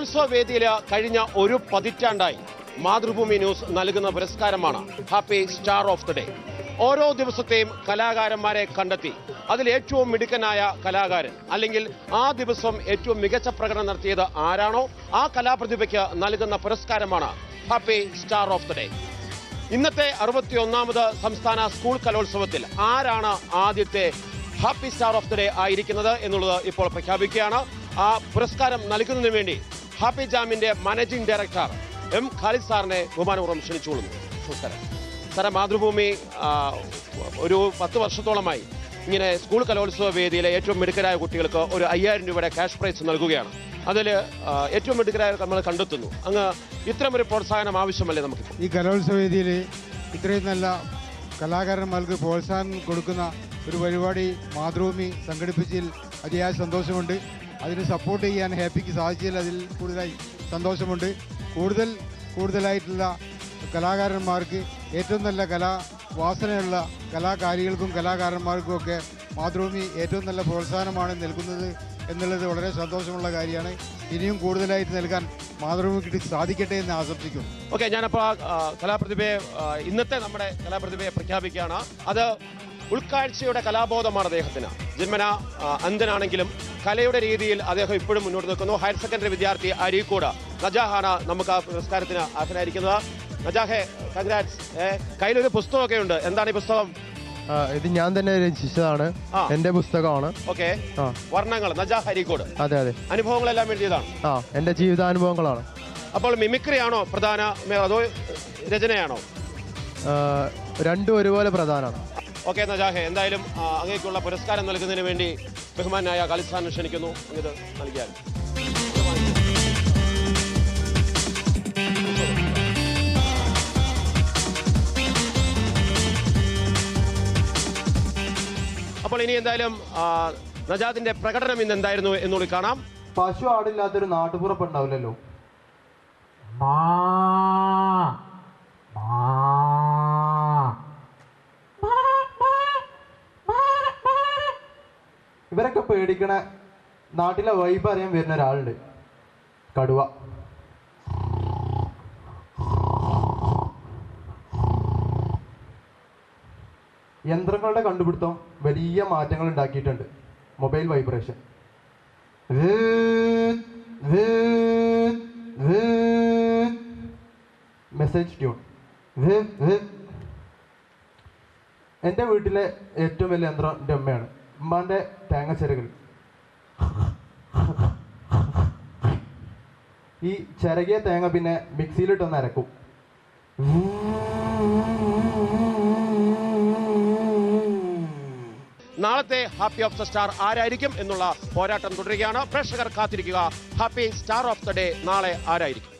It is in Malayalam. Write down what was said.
കലോത്സവ വേദിയിൽ കഴിഞ്ഞ ഒരു പതിറ്റാണ്ടായി മാതൃഭൂമി ന്യൂസ് നൽകുന്ന പുരസ്കാരമാണ് happy star of the day ഓരോ ദിവസത്തെയും കലാകാരന്മാരെ കണ്ടെത്തി അതിൽ ഏറ്റവും മിടുക്കനായ കലാകാരൻ അല്ലെങ്കിൽ ആ ദിവസം ഏറ്റവും മികച്ച പ്രകടനം നടത്തിയത് ആരാണോ ആ കലാപ്രതിഭയ്ക്ക് നൽകുന്ന പുരസ്കാരമാണ് happy star of the day ഇന്നത്തെ അറുപത്തിയൊന്നാമത് സംസ്ഥാന സ്കൂൾ കലോത്സവത്തിൽ ആരാണ് ആദ്യത്തെ happy star of the day ആയിരിക്കുന്നത് എന്നുള്ളത് ഇപ്പോൾ പ്രഖ്യാപിക്കുകയാണ് ആ പുരസ്കാരം നൽകുന്നതിന് വേണ്ടി ഹാപ്പി ജാമിന്റെ മാനേജിംഗ് ഡയറക്ടർ എം ഖാലിദ് സാറിനെ ബഹുമാനപൂർവ്വം ക്ഷണിച്ചുകൊള്ളുന്നു നമസ്കാരം സാറെ മാതൃഭൂമി ആ, ഒരു പത്ത് വർഷത്തോളമായി ഇങ്ങനെ സ്കൂൾ കലോത്സവ വേദിയിലെ ഏറ്റവും മിടുക്കരായ കുട്ടികൾക്ക് ഒരു അയ്യായിരം രൂപയുടെ ക്യാഷ് പ്രൈസ് നൽകുകയാണ് അതിൽ ഏറ്റവും മിടുക്കരായ നമ്മൾ കണ്ടെത്തുന്നു അങ്ങ് ഇത്തരമൊരു പ്രോത്സാഹനം ആവശ്യമല്ലേ നമുക്കിപ്പോൾ ഈ കലോത്സവ വേദിയിൽ ഇത്രയും നല്ല കലാകാരന്മാർക്ക് പ്രോത്സാഹനം കൊടുക്കുന്ന ഒരു പരിപാടി മാതൃഭൂമി സംഘടിപ്പിച്ചതിൽ അതിയായ സന്തോഷമുണ്ട് അതിന് സപ്പോർട്ട് ചെയ്യാൻ ഹാപ്പിക്ക് സാധിച്ചതിൽ അതിൽ കൂടുതലായി സന്തോഷമുണ്ട് കൂടുതൽ കൂടുതലായിട്ടുള്ള കലാകാരന്മാർക്ക് ഏറ്റവും നല്ല കലാ വാസനയുള്ള കലാകാരികൾക്കും കലാകാരന്മാർക്കും ഒക്കെ മാതൃഭൂമി ഏറ്റവും നല്ല പ്രോത്സാഹനമാണ് നൽകുന്നത് എന്നുള്ളത് വളരെ സന്തോഷമുള്ള കാര്യമാണ് ഇനിയും കൂടുതലായിട്ട് നൽകാൻ മാതൃഭൂമിക്ക് സാധിക്കട്ടെ എന്ന് ആശംസിക്കുന്നു ഓക്കെ ഞാനപ്പോൾ ആ ആ, കലാപ്രതിഭയെ ആ, ഇന്നത്തെ നമ്മുടെ കലാപ്രതിഭയെ പ്രഖ്യാപിക്കുകയാണ് അത് ഉൾക്കാഴ്ചയുടെ കലാബോധമാണ് അദ്ദേഹത്തിന് ജന്മന ആ, അന്ധനാണെങ്കിലും കലയുടെ രീതിയിൽ അദ്ദേഹം ഇപ്പോഴും മുന്നോട്ട് നിൽക്കുന്നു ഹയർ സെക്കൻഡറി വിദ്യാർത്ഥി അരീക്കോട് നജാഹാണ് നമുക്ക് ആ പുരസ്കാരത്തിന് അർഹനായിരിക്കുന്നത് നജാഹെ കൺഗ്രാറ്റ്സ് കയ്യിലൊരു പുസ്തകമൊക്കെ ഉണ്ട് എന്താണ് ഈ പുസ്തകം ആ, ഇത് ഞാൻ തന്നെ രചിച്ചതാണ് ആ. എന്റെ പുസ്തകമാണ് ഓക്കെ ആ വർണ്ണങ്ങൾ നജാഹ് അരീക്കോട് അതെ അതെ അനുഭവങ്ങളെല്ലാം എഴുതിയതാണ് ആ എന്റെ ജീവിതാനുഭവങ്ങളാണ് അപ്പോൾ മിമിക്രിയാണോ പ്രധാന മേ- അതോ രചനയാണോ ആ, രണ്ടും ഒരുപോലെ പ്രധാനമാണ് ഓക്കെ നജാഹെ എന്തായാലും ആ, അങ്ങേക്കുള്ള പുരസ്കാരം നൽകുന്നതിന് വേണ്ടി ബഹുമാനായ ഖാലിസ്ഥാൻ ക്ഷണിക്കുന്നു ഇത് നൽകിയാൽ അപ്പോൾ ഇനി എന്തായാലും ആ, നജാദിന്റെ പ്രകടനം ഇന്ന് എന്തായിരുന്നു എന്നുകൂടി കാണാം പശു ആടില്ലാത്തൊരു നാട്ടുപുറ പെണ്ണാവില്ലല്ലോ ഇവരൊക്കെ പേടിക്കണ നാട്ടിലെ വൈബ് അറിയാൻ വരുന്ന ഒരാളുണ്ട് കടുവ യന്ത്രങ്ങളുടെ കണ്ടുപിടുത്തം വലിയ മാറ്റങ്ങൾ ഉണ്ടാക്കിയിട്ടുണ്ട് മൊബൈൽ വൈബ്രേഷൻ മെസ്സേജ് ട്യൂൺ എൻ്റെ വീട്ടിലെ ഏറ്റവും വലിയ യന്ത്രം എൻ്റെ അമ്മയാണ് ഉമ്മാൻ്റെ തേങ്ങ ചിരകൽ ഈ ചിരകിയ തേങ്ങ പിന്നെ മിക്സിയിലിട്ടൊന്ന് അരക്കും നാളത്തെ ഹാപ്പി ഓഫ് ദ സ്റ്റാർ ആരായിരിക്കും എന്നുള്ള പോരാട്ടം തുടരുകയാണ് പ്രേക്ഷകർ കാത്തിരിക്കുക happy star of the day നാളെ ആരായിരിക്കും